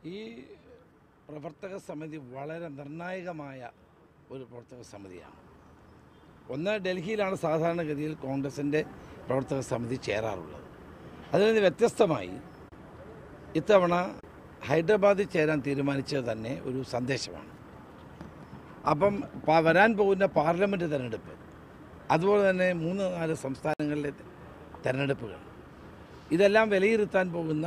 ഈ പ്രവർത്തക സമിതി വളരെ നിർണായകമായ ഒരു പ്രവർത്തക സമിതിയാണ് ഒന്ന് ഡൽഹിയിലാണ് സാധാരണഗതിയിൽ കോൺഗ്രസിൻ്റെ പ്രവർത്തക സമിതി ചേരാറുള്ളത് അതിൽ നിന്ന് വ്യത്യസ്തമായി ഇത്തവണ ഹൈദരാബാദിൽ ചേരാൻ തീരുമാനിച്ചത് തന്നെ ഒരു സന്ദേശമാണ് അപ്പം പ- വരാൻ പോകുന്ന പാർലമെൻറ്റ് തിരഞ്ഞെടുപ്പ് അതുപോലെ തന്നെ മൂന്ന് നാല് സംസ്ഥാനങ്ങളിലെ തിരഞ്ഞെടുപ്പുകൾ ഇതെല്ലാം വിലയിരുത്താൻ പോകുന്ന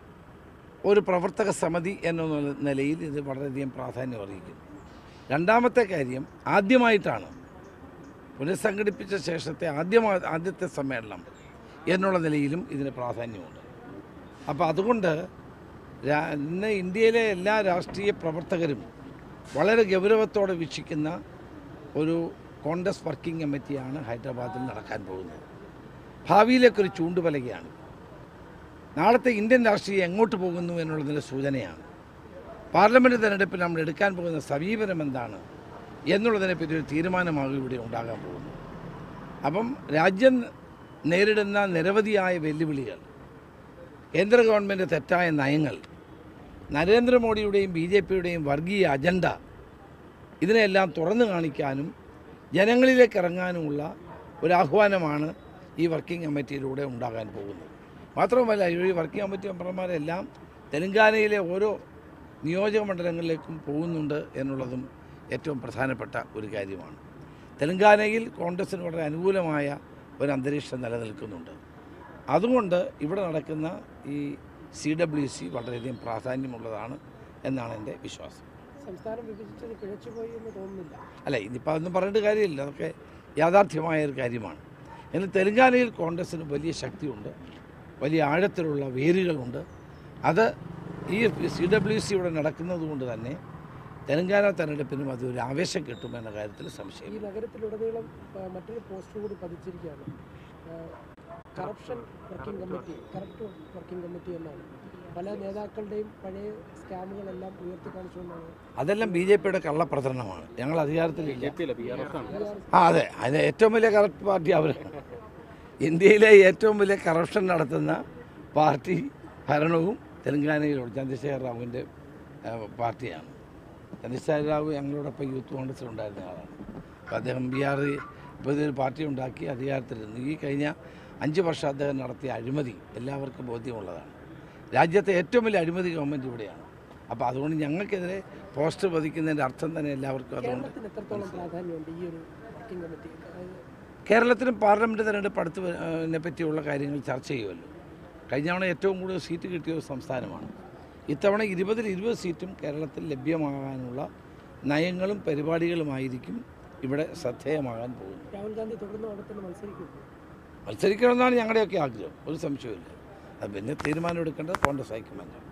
ഒരു പ്രവർത്തക സമിതി എന്ന നില- നിലയിൽ ഇത് വളരെയധികം പ്രാധാന്യം അറിയിക്കുന്നു രണ്ടാമത്തെ കാര്യം ആദ്യമായിട്ടാണ് പുനഃസംഘടിപ്പിച്ച ശേഷത്തെ ആദ്യമാ ആദ്യത്തെ സമ്മേളനം എന്നുള്ള നിലയിലും ഇതിന് പ്രാധാന്യമുണ്ട് അപ്പോൾ അതുകൊണ്ട് രാ- ഇന്ന് ഇന്ത്യയിലെ എല്ലാ രാഷ്ട്രീയ പ്രവർത്തകരും വളരെ ഗൗരവത്തോടെ വീക്ഷിക്കുന്ന ഒരു കോൺഗ്രസ് വർക്കിംഗ് കമ്മിറ്റിയാണ് ഹൈദരാബാദിൽ നടക്കാൻ പോകുന്നത് ഭാവിയിലേക്കൊരു ചൂണ്ടുപലകയാണ് നാളത്തെ ഇന്ത്യൻ രാഷ്ട്രീയം എങ്ങോട്ട് പോകുന്നു എന്നുള്ളതിൻ്റെ സൂചനയാണ് പാർലമെൻറ്റ് തെരഞ്ഞെടുപ്പിൽ നമ്മൾ എടുക്കാൻ പോകുന്ന സമീപനം എന്താണ് എന്നുള്ളതിനെപ്പറ്റി ഒരു തീരുമാനമാകും ഇവിടെ ഉണ്ടാകാൻ പോകുന്നു അപ്പം രാജ്യം നേരിടുന്ന നിരവധിയായ വെല്ലുവിളികൾ കേന്ദ്ര ഗവൺമെൻറ് തെറ്റായ നയങ്ങൾ നരേന്ദ്രമോദിയുടെയും ബി ജെ പിയുടെയും വർഗീയ അജണ്ട ഇതിനെല്ലാം തുറന്നു കാണിക്കാനും ജനങ്ങളിലേക്ക് ഇറങ്ങാനുമുള്ള ഒരു ആഹ്വാനമാണ് ഈ വർക്കിംഗ് കമ്മിറ്റിയിലൂടെ ഉണ്ടാകാൻ പോകുന്നത് മാത്രമല്ല ഈ വർക്കിംഗ് കമ്മിറ്റി മെമ്പർമാരെല്ലാം തെലങ്കാനയിലെ ഓരോ നിയോജക മണ്ഡലങ്ങളിലേക്കും പോകുന്നുണ്ട് എന്നുള്ളതും ഏറ്റവും പ്രധാനപ്പെട്ട ഒരു കാര്യമാണ് തെലങ്കാനയിൽ കോൺഗ്രസിന് വളരെ അനുകൂലമായ ഒരു അന്തരീക്ഷം നിലനിൽക്കുന്നുണ്ട് അതുകൊണ്ട് ഇവിടെ നടക്കുന്ന ഈ സി ഡബ്ല്യു സി വളരെയധികം പ്രാധാന്യമുള്ളതാണ് എന്നാണ് എൻ്റെ വിശ്വാസം സംസ്ഥാനം വിഭജിച്ചത് പിഴച്ചുപോയി എന്ന് തോന്നുന്നില്ല അല്ല ഇതിപ്പോൾ അതൊന്നും പറഞ്ഞിട്ട് കാര്യമില്ല അതൊക്കെ യാഥാർത്ഥ്യമായ ഒരു കാര്യമാണ് എന്നാൽ തെലങ്കാനയിൽ കോൺഗ്രസ്സിന് വലിയ ശക്തിയുണ്ട് വലിയ ആഴത്തിലുള്ള വേരുകളുണ്ട് അത് ഈ സി ഡബ്ല്യു സി ഇവിടെ നടക്കുന്നത് കൊണ്ട് തന്നെ തെലങ്കാന തെരഞ്ഞെടുപ്പിനും അത് ഒരു ആവേശം കിട്ടുമെന്ന കാര്യത്തിൽ സംശയം ഈ നഗരത്തിലുടനീളം ആ, മറ്റൊരു പോസ്റ്റർ കൂടി പതിച്ചിരിക്കുകയാണ് corruption working committee corrupt working committee എന്നാണ് പല നേതാക്കളുടെയും പഴയ സ്കാമുകളെല്ലാം ഉയർത്തി കാണിച്ചുകൊണ്ടാണ് അതെല്ലാം ബി ജെ പിയുടെ കള്ളപ്രചരണമാണ് ഞങ്ങൾ അധികാരത്തിലില്ല ആണ് ആ അതെ അതിന് ഏറ്റവും വലിയ കറപ്റ്റ് പാർട്ടി അവരാണ് ഇന്ത്യയിലെ ഏറ്റവും വലിയ കറപ്ഷൻ നടത്തുന്ന പാർട്ടി ഭരണവും തെലങ്കാനയിലുള്ള ചന്ദ്രശേഖർ റാവുവിൻ്റെ ആ, പാർട്ടിയാണ് ചന്ദ്രശേഖർ റാവു ഞങ്ങളോടൊപ്പം യൂത്ത് കോൺഗ്രസ്സിലുണ്ടായിരുന്ന ആളാണ് അപ്പോൾ അദ്ദേഹം ബീഹാറിൽ ഇപ്പോൾ ഇതൊരു പാർട്ടി ഉണ്ടാക്കി അധികാരത്തിലിരുന്നു ഈ കഴിഞ്ഞ അഞ്ച് വർഷം അദ്ദേഹം നടത്തിയ അഴിമതി എല്ലാവർക്കും ബോധ്യമുള്ളതാണ് രാജ്യത്തെ ഏറ്റവും വലിയ അഴിമതി ഗവൺമെൻറ് ഇവിടെയാണ് അപ്പോൾ അതുകൊണ്ട് ഞങ്ങൾക്കെതിരെ പോസ്റ്റർ പതിക്കുന്നതിൻ്റെ അർത്ഥം തന്നെ എല്ലാവർക്കും അതുകൊണ്ട് കേരളത്തിന് എത്രത്തോളം പ്രാധാന്യമുണ്ട് ഈ ഒരു വർക്കിംഗ് കമ്മിറ്റി അതായത് കേരളത്തിലും പാർലമെൻറ്റ് തെരഞ്ഞെടുപ്പ് അടുത്ത് വ- പറ്റിയുള്ള കാര്യങ്ങൾ ചർച്ച ചെയ്യുമല്ലോ കഴിഞ്ഞ തവണ ഏറ്റവും കൂടുതൽ സീറ്റ് കിട്ടിയ ഒരു സംസ്ഥാനമാണ് ഇത്തവണ ഇരുപതിൽ ഇരുപത് സീറ്റും കേരളത്തിൽ ലഭ്യമാകാനുള്ള നയങ്ങളും പരിപാടികളുമായിരിക്കും ഇവിടെ ശ്രദ്ധേയമാകാൻ പോകുന്നത് രാഹുൽ ഗാന്ധി തുടർന്ന് അവിടെ തന്നെ മത്സരിക്കും മത്സരിക്കണമെന്നാണ് ഞങ്ങളുടെയൊക്കെ ആഗ്രഹം ഒരു സംശയമില്ല അത് പിന്നെ തീരുമാനം എടുക്കേണ്ടത് കോൺഗ്രസ് ഹൈക്കമാൻഡാണ്